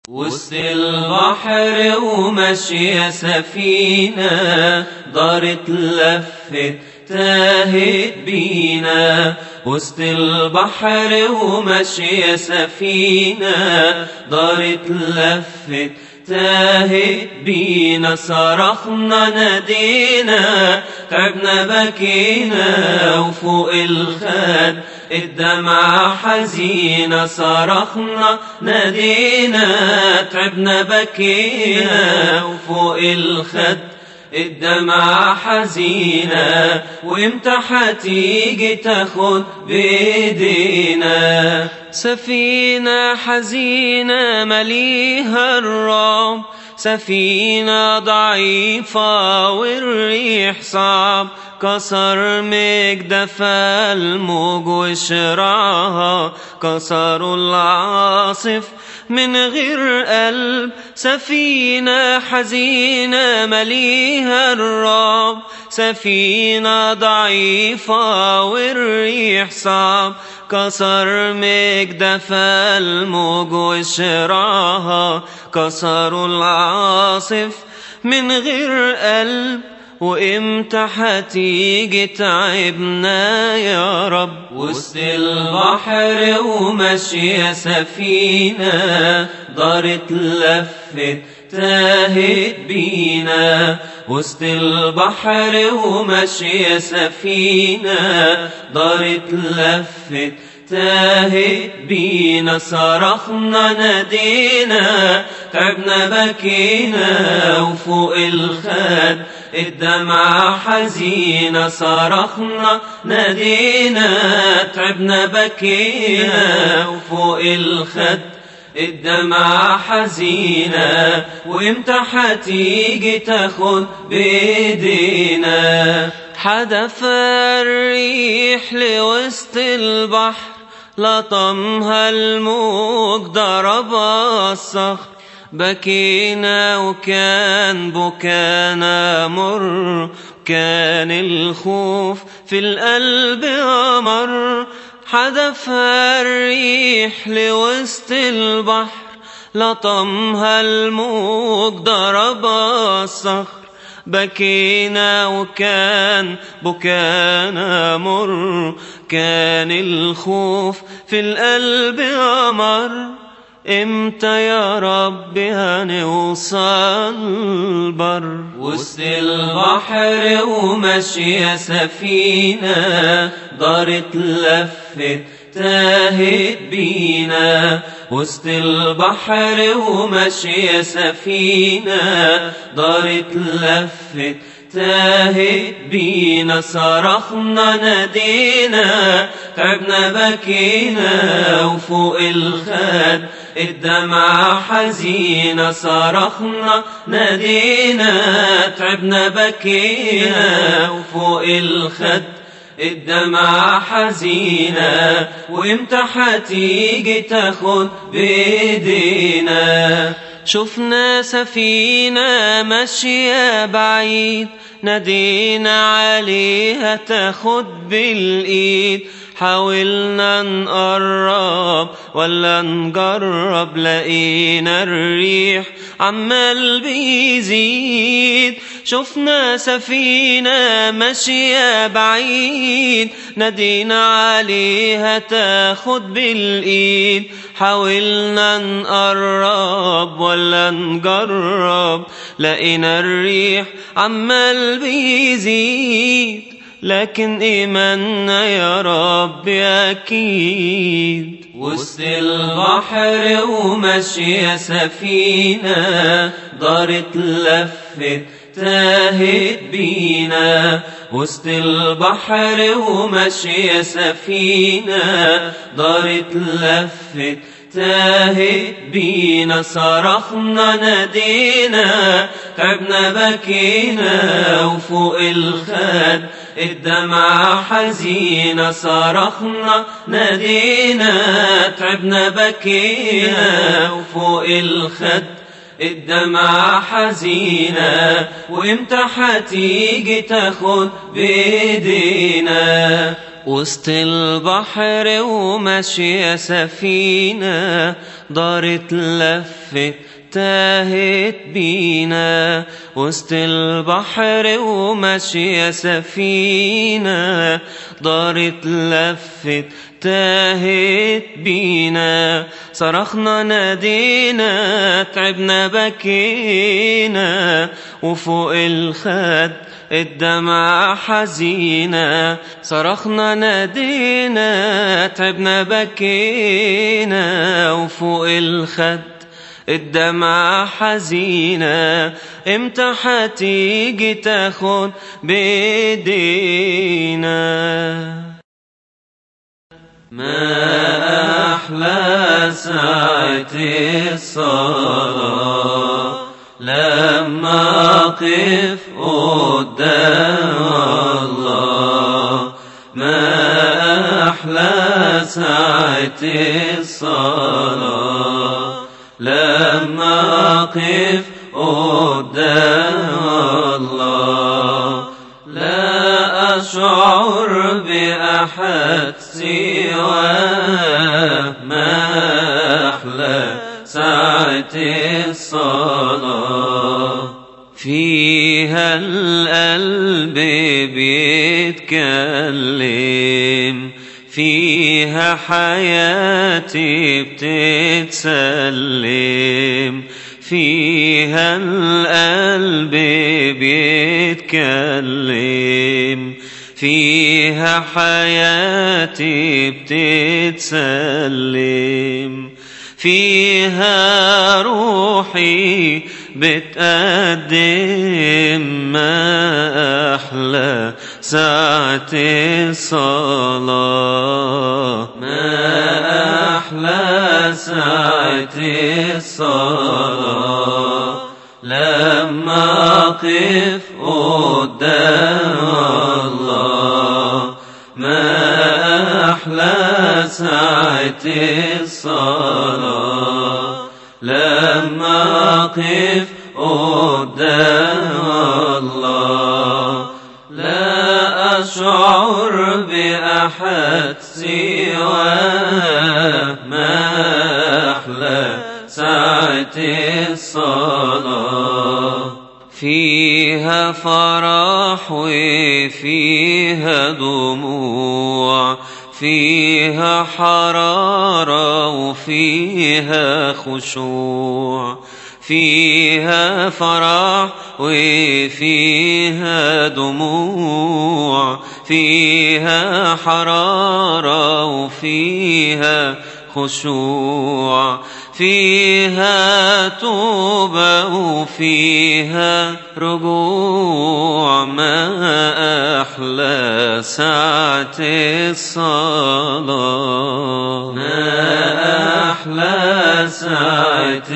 وسط البحر وماشية سفينة دارت لفت تاهت بينا وسط البحر وماشية سفينة دارت لفت تاهت بينا صرخنا نادينا تعبنا بكينا وفوق الخد الدمعة حزينة صرخنا نادينا تعبنا بكينا وفوق الخد الدمعة حزينة وامتى حتيجي تاخد بايدينا سفينة حزينة مليها الرام سفينة ضعيفة والريح صعب كسر مجدف الموج وشراها كسروا العاصف من غير قلب سفينة حزينة مليها الراب سفينة ضعيفة والريح صعب كسر مجدف الموج وشراها كسروا العاصف من غير قلب وامتى حتيجي تعبنا يا رب وسط البحر وماشية سفينة دارت لفت تاهت بينا وسط البحر وماشية سفينة دارت لفت تاهت بينا صرخنا نادينا تعبنا بكينا وفوق الخد الدمعة حزينة صرخنا نادينا تعبنا بكينا وفوق الخد الدمعة حزينة وامتى حتيجي تاخد بايدينا حدف الريح لوسط البحر لطمها الموج ضرب الصخر بكينا وكان بكانا مر كان الخوف في القلب أمر حدف الريح لوسط البحر لطمها الموج ضرب الصخر بكينا وكان بكانا مر كان الخوف في القلب أمر امتى يا رب هنوصل بر وسط البحر وماشية سفينة دارت لفت تاهت بينا وسط البحر وماشية سفينة دارت لفت تاهت بينا صرخنا نادينا تعبنا بكينا وفوق الخد الدمعة حزينة صرخنا نادينا تعبنا بكينا وفوق الخد الدمعة حزينة وامتى حتيجي تاخد بايدينا شفنا سفينة ماشية بعيد نادينا عليها تاخد بالايد حاولنا نقرب ولا نجرب لقينا الريح عمال بيزيد شفنا سفينة ماشية بعيد نادينا عليها تاخد بالإيد حاولنا نقرب ولا نجرب لقينا الريح عمال بيزيد لكن إيماننا يا رب أكيد وسط البحر وماشية سفينة دارت لفت تاهت بينا وسط البحر وماشية سفينة دارت لفت تاهت بينا صرخنا نادينا تعبنا بكينا وفوق الخد الدمعة حزينة صرخنا نادينا تعبنا بكينا وفوق الخد الدمعة حزينة وامتى حتيجي تاخد بايدينا وسط البحر وماشية سفينة دارت لف لفت تاهت بينا وسط البحر وماشية سفينة دارت لفت تاهت بينا صرخنا نادينا تعبنا بكينا وفوق الخد الدمع حزينة صرخنا نادينا تعبنا بكينا وفوق الخد الدمع حزينة امتى حتيجي تاخد بايدينا ما أحلى ساعة الصلاة لما أقف قدام الله ما أحلى ساعة الصلاة لما أقف قدام الله لا أشعر بأحد سواه ما أحلى ساعة الصلاة فيها القلب بيتكلم فيها حياتي بتتسلم فيها القلب بيتكلم فيها حياتي بتتسلم فيها روحي بتقدم ما أحلى ساعة الصلاة ما أحلى ساعة الصلاة لما أقف قدام الله ما أحلى ساعة الصلاة لما أقف قدام الله لا أشعر بأحد سواه ما أحلى ساعة الصلاة فيها فرح وفيها دموع فيها حرارة وفيها خشوع فيها فرح وفيها دموع فيها حرارة وفيها خشوع فيها توبة وفيها رجوع ما أحلى ساعة الصلاة ما أحلى ساعة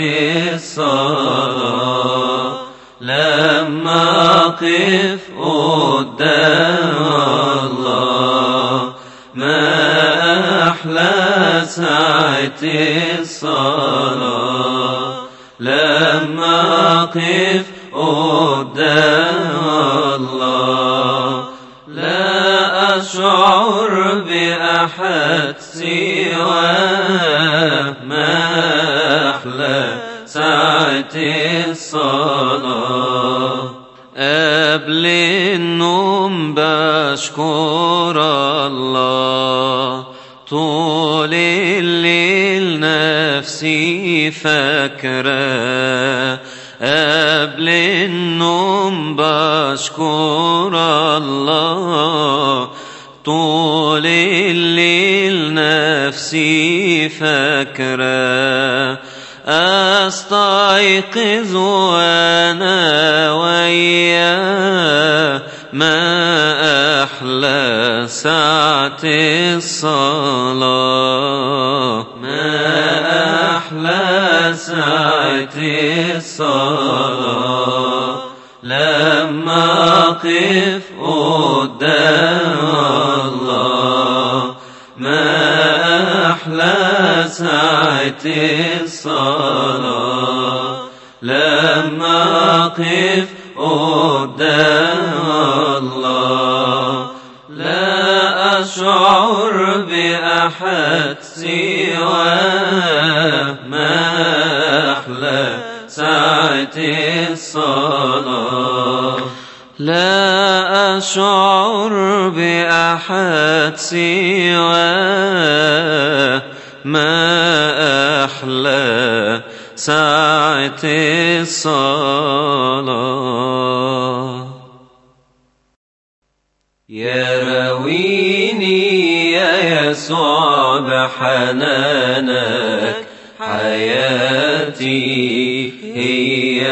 الصلاة لما أقف قدام الله ما أحلى ساعة الصلاة لما أقف قدام الله لا أشعر بأحد سواه ما أحلى ساعة الصلاة قبل النوم بشكر الله طول الليل نفسي فاكرة قبل النوم بشكر الله طول الليل نفسي فاكرة أستيقظ وأنا وياه ما أحلى ساعة الصلاة ما أحلى ساعة الصلاة لما أقف قدام الله ما أحلى ساعة الصلاة لما أقف قدام الله لا أشعر بأحد سواه ما أحلى ساعة الصلاة لا أشعر بأحد سواه ما أحلى ساعة الصلاة يا رويني يا يسوع بحنانك حياتي هي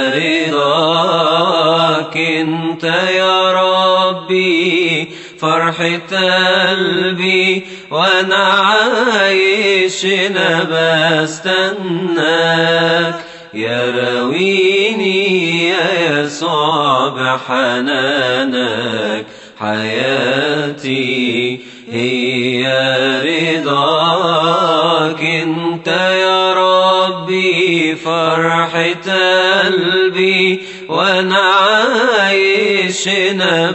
رضاك انت يا ربي فرحة قلبي وانا عايش انا بستناك يا رويني يا يسوع بحنانك حياتي هي رضاك انت يا ربي فرحة قلبي وانا عايش انا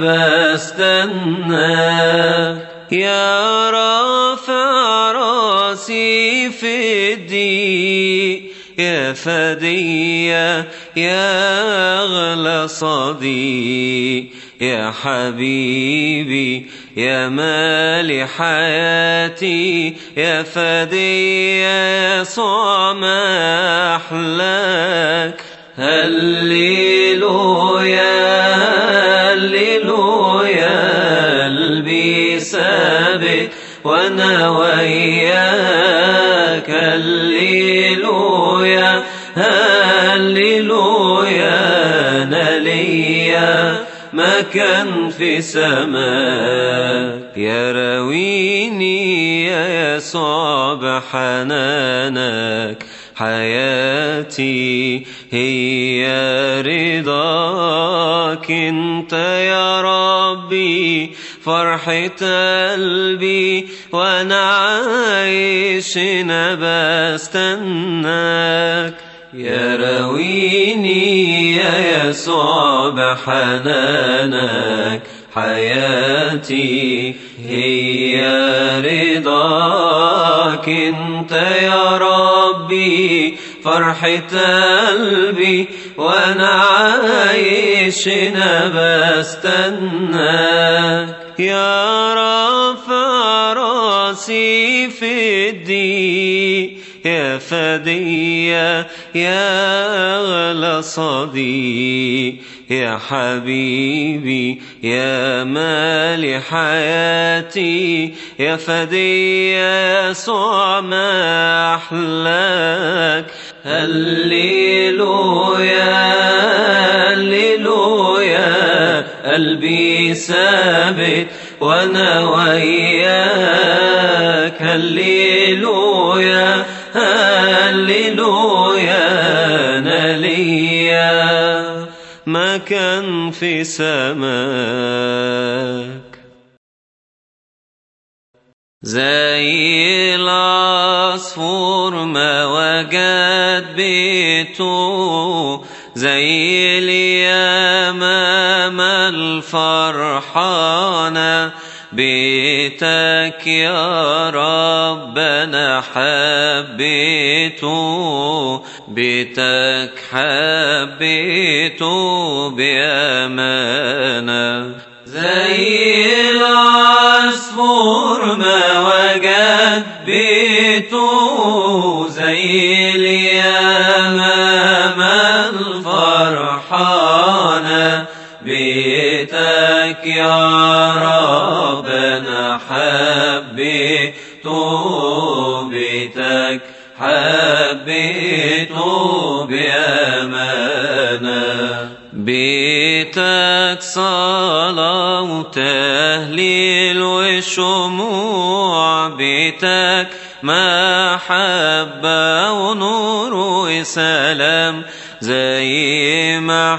بستناك يا رافع راسي في الضيق يا فدية يا أغلى صديق يا حبيبي يا مالي حياتي يا فدية يسوع ما أحلاك هللويا هللويا قلبي ثابت وانا وياك هللويا هللويا انا ليا مكان في سماك يا راويني يا يسوع بحنانك حياتي هي رضاك انت يا ربي فرحة قلبي وانا عايش انا بستناك يا راويني يا يسوع بحنانك حياتي هي رضاك انت يا ربي فرحة قلبي وانا عايش انا بستناك يا رافع راسي في الضيق يا فدية يا أغلى صديق يا حبيبي يا مالي حياتي يا فدية يسوع ما أحلاك هللويا هللويا قلبي ثابت وانا وياك هللويا هللويا انا ليا مكان في سماك زي العصفور ما وجد بيته زي اليمام الفرحانة بيتك يا رب أنا حبيته بيتك حبيته بأمانة زي العصفور ما وجد بيته زي اليمام الفرحانة بيتك يا رب أنا حبيته بيتك حبيته بأمانة بيتك صلاة وتهليل وشموع بيتك محبة ونور وسلام زي ما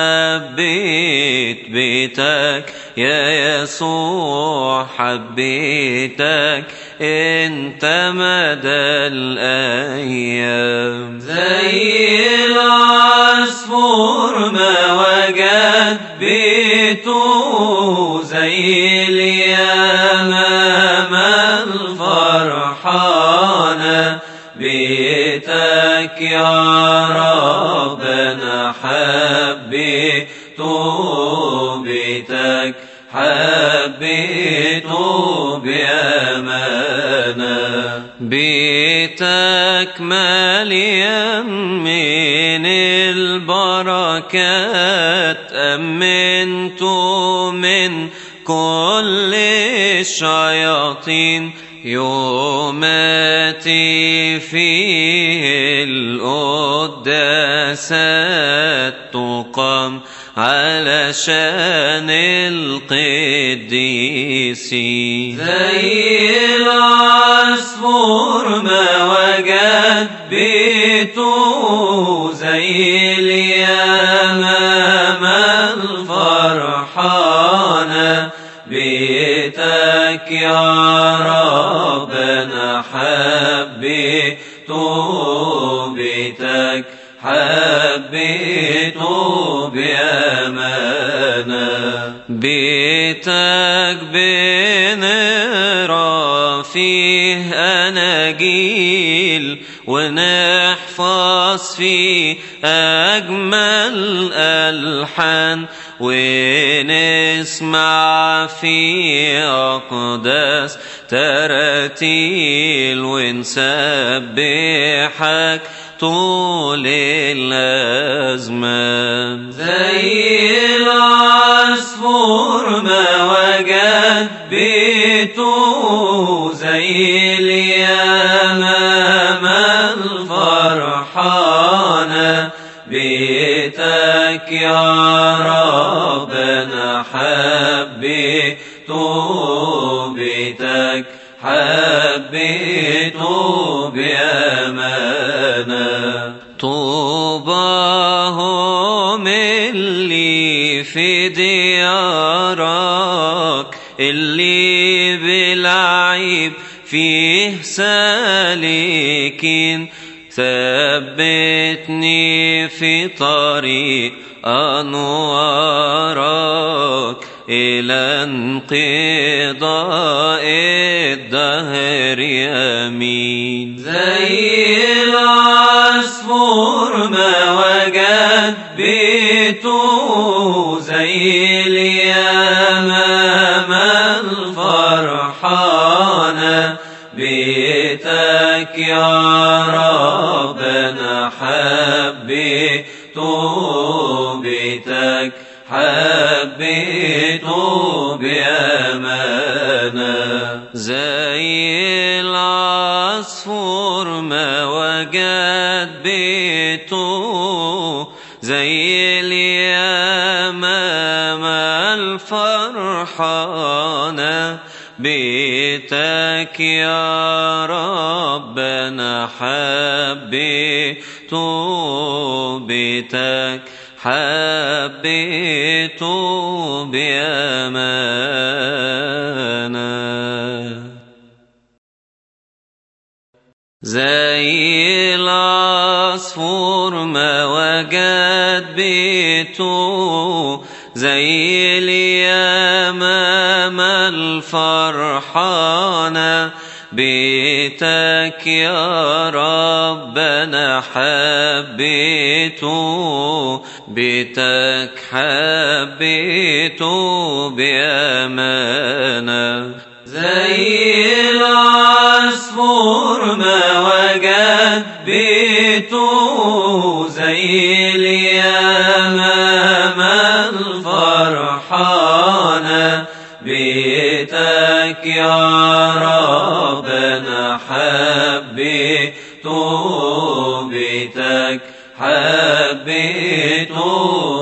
حبيت بيتك يا يسوع حبيتك انت مدى الايام زي العصفور ما وجد بيته زي اليمام الفرحانة بيتك يا رب بيتك مليا من البركات أمنت من كل الشياطين يوماتي فيه القداسات تقام علشان القديسين زي العصفور ما وجد بيته زي اليمام الفرحانة بيتك يا ربنا حبيته بيتك حبيته بأمانة بيتك بنقرا فيه أناجيل ونحفظ فيه أجمل ألحان ونسمع في أقداس تراتيل ونسبحك طول الأزمان زي العصفور ما وجد بيته زي اليمام الفرحانة بيتك يا ربنا حبيته بيتك حبيته بأمانة طوباهم اللي في ديارك اللي بلعيب فيه سالكين ثبتني في طريق أنوارك إلى انقضاء الدهر يمين زي العصفور ما وجد بيته زي اليمام الفرحانة بيتك يا ربنا حبيته بيتك حبيته بأمانة زي العصفور ما وجد بيته زي اليمام الفرحانة بيتك يا ربنا حبيته بيتك حبيته بأمانة زي العصفور ما وجد بيته زي اليمام الفرحانة بيتك يا ربنا حبيته بيتك حبيته بأمانة زي العصفور ما وجد بيته زي اليمام الفرحانة بيتك يا ربنا حبيته بيتك حبيته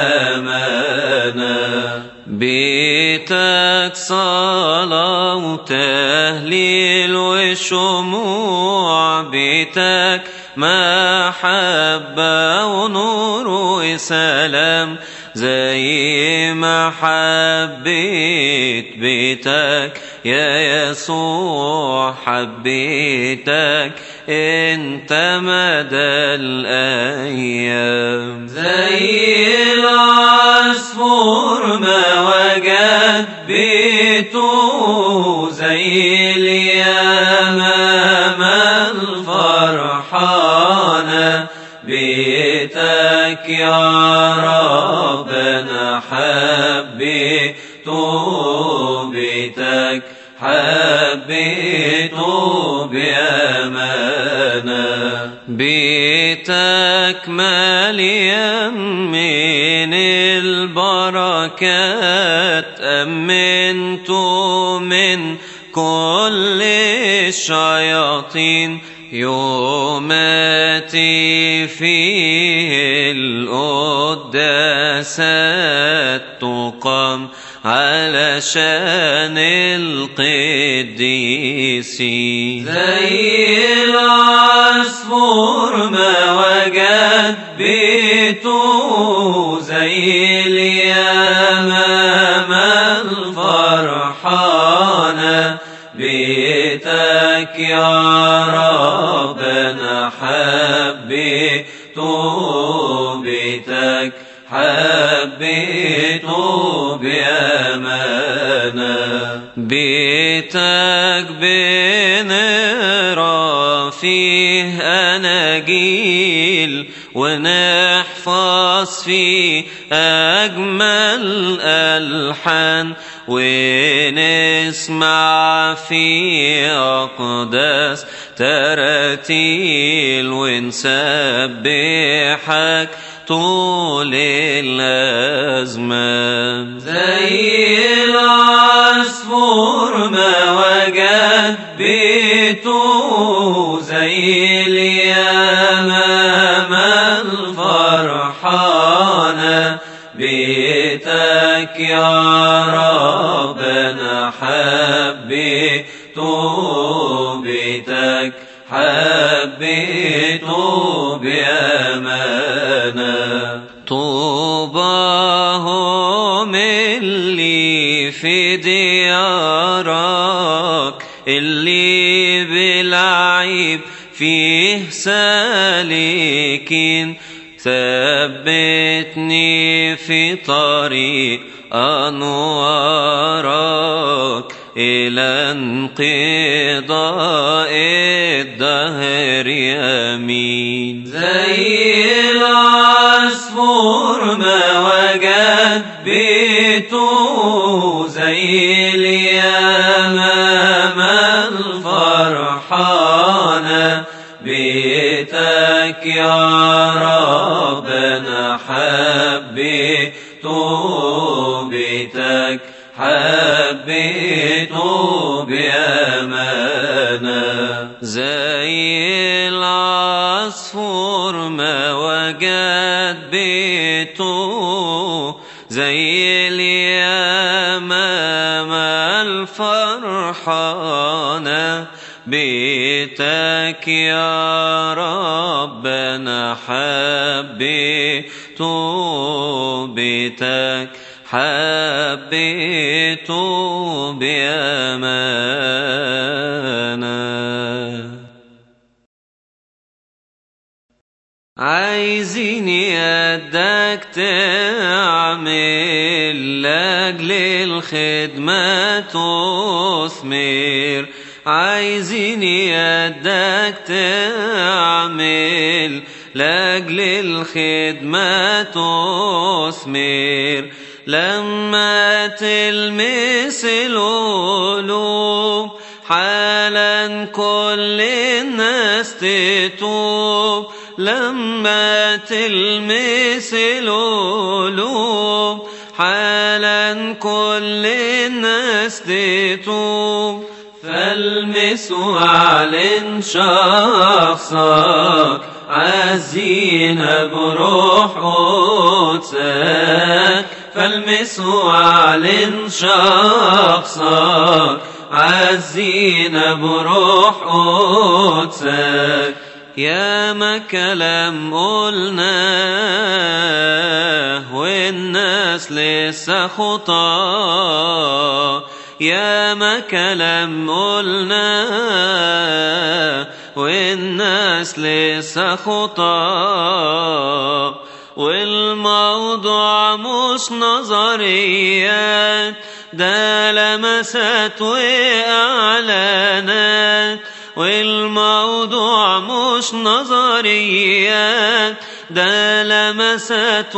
بأمانة بيتك صلاة وتهليل وشموع بيتك محبة ونور وسلام زي ما حبيت بيتك يا يسوع حبيتك انت مدى الايام زي العصفور ما وجد بيته زي اليمام الفرحانة بيتك يا ربنا حبيته بيتك حبيته بأمانة بيتك ماليا من البركات أمنت من كل الشياطين يوماتي فيه القداسات تقام علشان القديسين زي العصفور ما وجد بيته زي اليمام الفرحانة بيتك يا رب انا حبيته بيتك حبيته بأمانة بيتك بنقرا فيه أناجيل ونحفظ فيه أجمل ألحان ونسمع فيه أقداس تراتيل ونسبحك طول الأزمان زي العصفور ما وجد بيته زي اليمام الفرحانة بيتك يا رب انا حبيته بيتك حبيته بأمانة طوباهم اللي في ديارك اللي بالعيب فيه سالكين ثبتني في طريق أنوارك إلى انقضاء الدهر يمين زي العصفور ما وجد بيته زي اليمام الفرحانة بيتك يا رب انا حبيته بيتك حبيته بأمانة زي العصفور ما وجد بيته زي اليمام الفرحانة بيتك يا رب انا حبيته بيتك حبيته بأمانة عايزين يدك تعمل لأجل الخدمة تثمر عايزين يدك تعمل لأجل الخدمة تثمر لما تلمس القلوب حالا كل الناس تتوب لما تلمس القلوب حالا كل الناس تتوب فالمس واعلن شخصك عزينا بروح قدسك فالمس واعلن شخصك عزينا بروح قدسك يا ما كلام قلناه والناس لسه خطاه يا ما كلام قلناه والناس لسه خطاه والموضوع مش نظريات ده لمسات وإعلانات والموضوع مش نظريات ده لمسات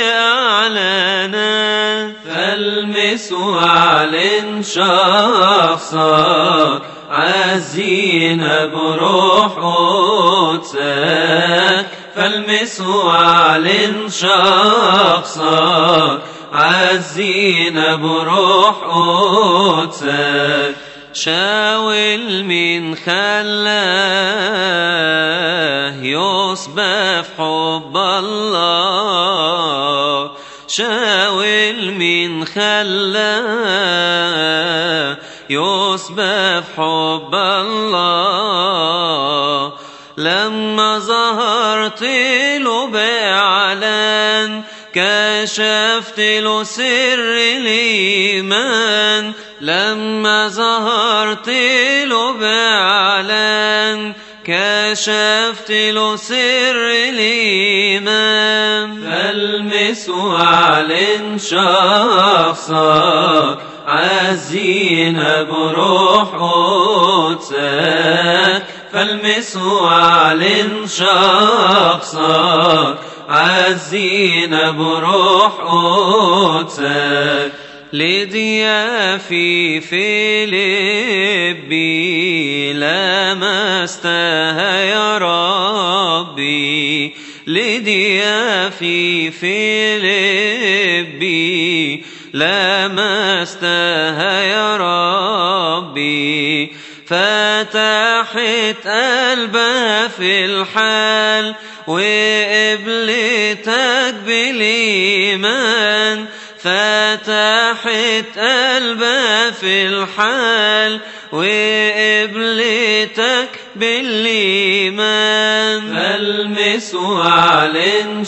وإعلانات فالمس واعلن شخصك عزينا بروح قدسك فالمسوا علن شخصك عزينا بروح قدسك شاول من خلاه يصبح في حب الله شاول من خلاه يصبح في حب الله لما ظهرت له بإعلان كشفت له سر الإيمان لما ظهرت له بإعلان كشفت له سر الإيمان فالمس وأعلن شخصك عزينا بروح قدسك فالمس وأعلن شخصك عزينا بروح قدسك لديا في فيلبي لمستها يا ربي لديا في فيلبي لمستها يا ربي فتحت قلبها في الحال وقبلتك بالإيمان فتحت قلبها في الحال وقبلتك بالإيمان فالمس وأعلن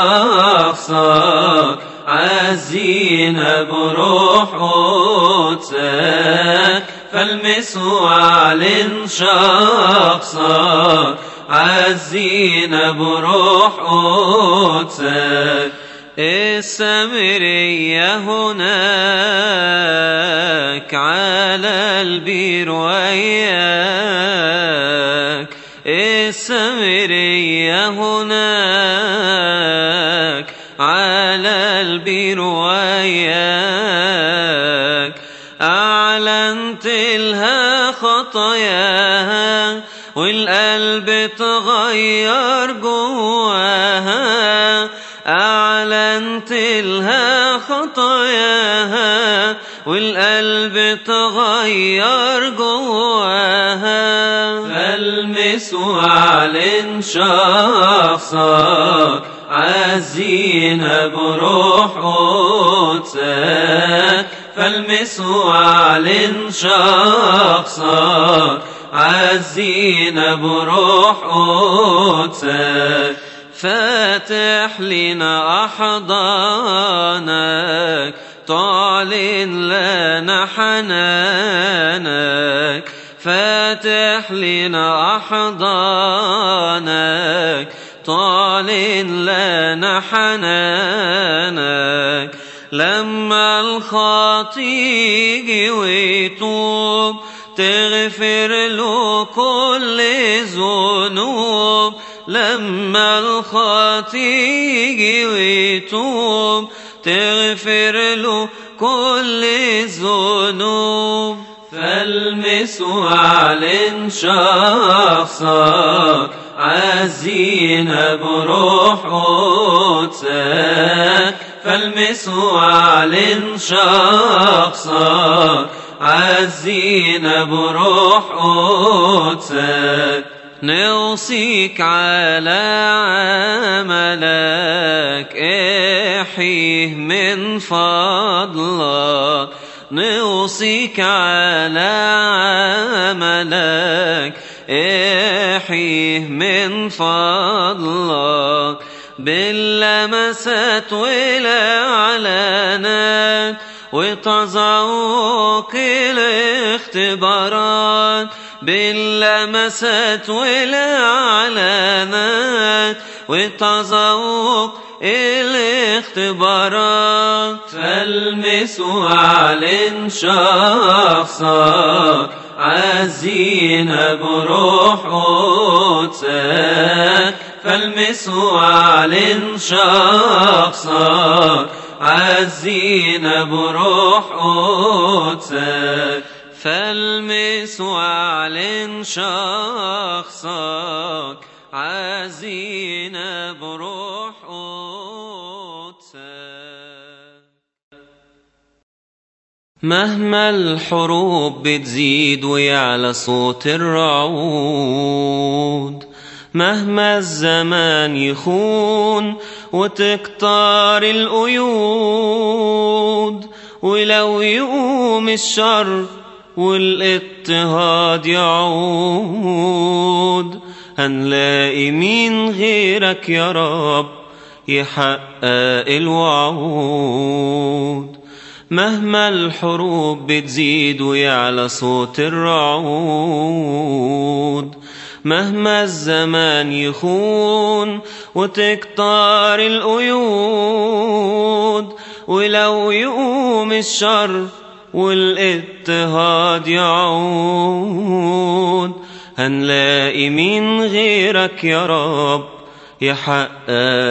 شخصك عزينا بروح قدسك فالمس وأعلن شخصك عزينا بروح قدسك السامرية هناك على البير وياك السامرية هناك على البير وياك أعلنت لها خطاياها والقلب تغير جواها أعلنت لها خطاياها والقلب تغير جواها فالمس وأعلن شخصك عزينا بروح قدسك فالمس وأعلن شخصك عزينا بروح قدسك فاتح لنا أحضانك تعلن لنا حنانك فاتح لنا أحضانك تعلن لنا حنانك لما الخاطي يجي ويتوب تغفر له كل ذنوب لما الخاطي يجي ويتوب تغفر له كل الذنوب فالمس وأعلن شخصك عزينا بروح قدسك فالمس وأعلن شخصك عزينا بروح قدسك نوصيك على عملك احيه من فضلك نوصيك على عملك احيه من فضلك باللمسات والإعلانات وتذوق الاختبارات باللمسات والإعلانات وتذوق الاختبارات فالمس وأعلن شخصك عزينا بروح قدسك فالمس وأعلن شخصك عزينا بروح قدسك فالمس واعلن شخصك عزينا قدسك مهما الحروب بتزيد ويعلى صوت الرعود مهما الزمان يخون وتكتر القيود ولو يقوم الشر والاضطهاد يعود هنلاقي مين غيرك يا رب يحقق الوعود مهما الحروب بتزيد ويعلى صوت الرعود مهما الزمان يخون وتكتر القيود ولو يقوم الشر والاضطهاد يعود هنلاقي مين غيرك يا رب يحقق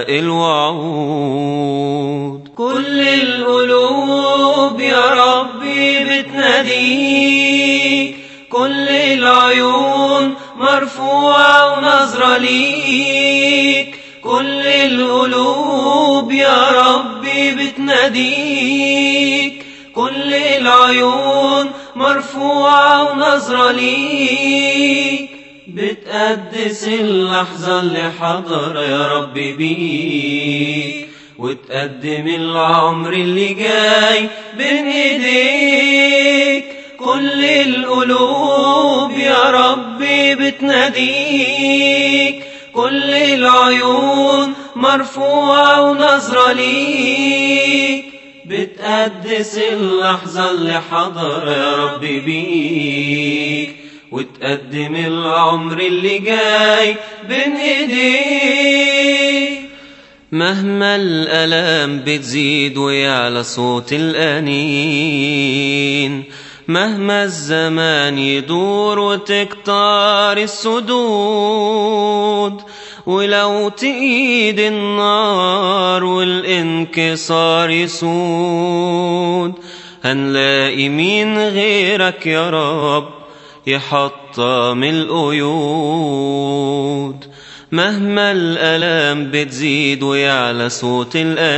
الوعود كل القلوب يا ربي بتناديك كل العيون مرفوعة ونظرة ليك كل القلوب يا ربي بتناديك كل العيون مرفوعة ونظرة ليك بتقدس اللحظة اللي حضر يا رب بيك وتقدم العمر اللي جاي بين ايديك كل القلوب يا ربي بتناديك كل العيون مرفوعة ونظرة ليك بتقدس اللحظة اللي حضر يا ربي بيك وتقدم العمر اللي جاي بين ايديك مهما الألام بتزيد ويعلى صوت الأنين مهما الزمان يدور وتكتر السدود ولو تقيد النار والانكسار يسود هنلاقي مين غيرك يا رب يحطم القيود مهما الألام بتزيد ويعلى صوت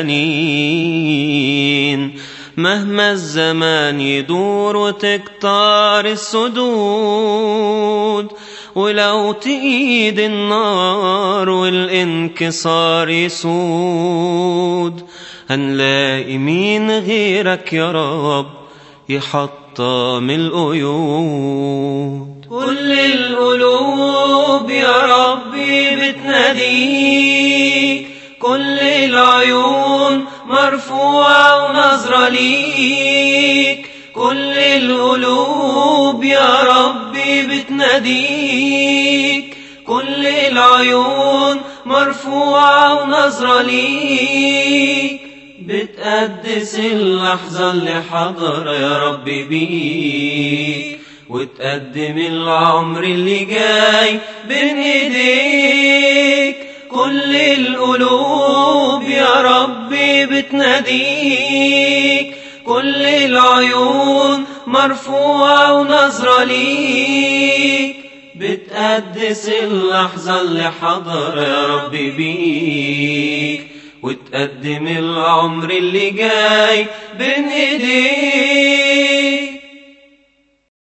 الأنين مهما الزمان يدور وتكتر السدود ولو تقيد النار والانكسار يسود هنلاقي مين غيرك يا رب يحطم القيود كل القلوب يا ربي بتناديك كل العيون مرفوعة ونظرة ليك كل القلوب يا ربي بتناديك كل العيون مرفوعة ونظرة ليك بتقدس اللحظة اللي حضر يا ربي بيك وتقدم العمر اللي جاي بين ايديك كل القلوب يا ربي بتناديك كل العيون مرفوعة ونظرة ليك بتقدس اللحظة اللي حضر يا ربي بيك وتقدم العمر اللي جاي بين ايديك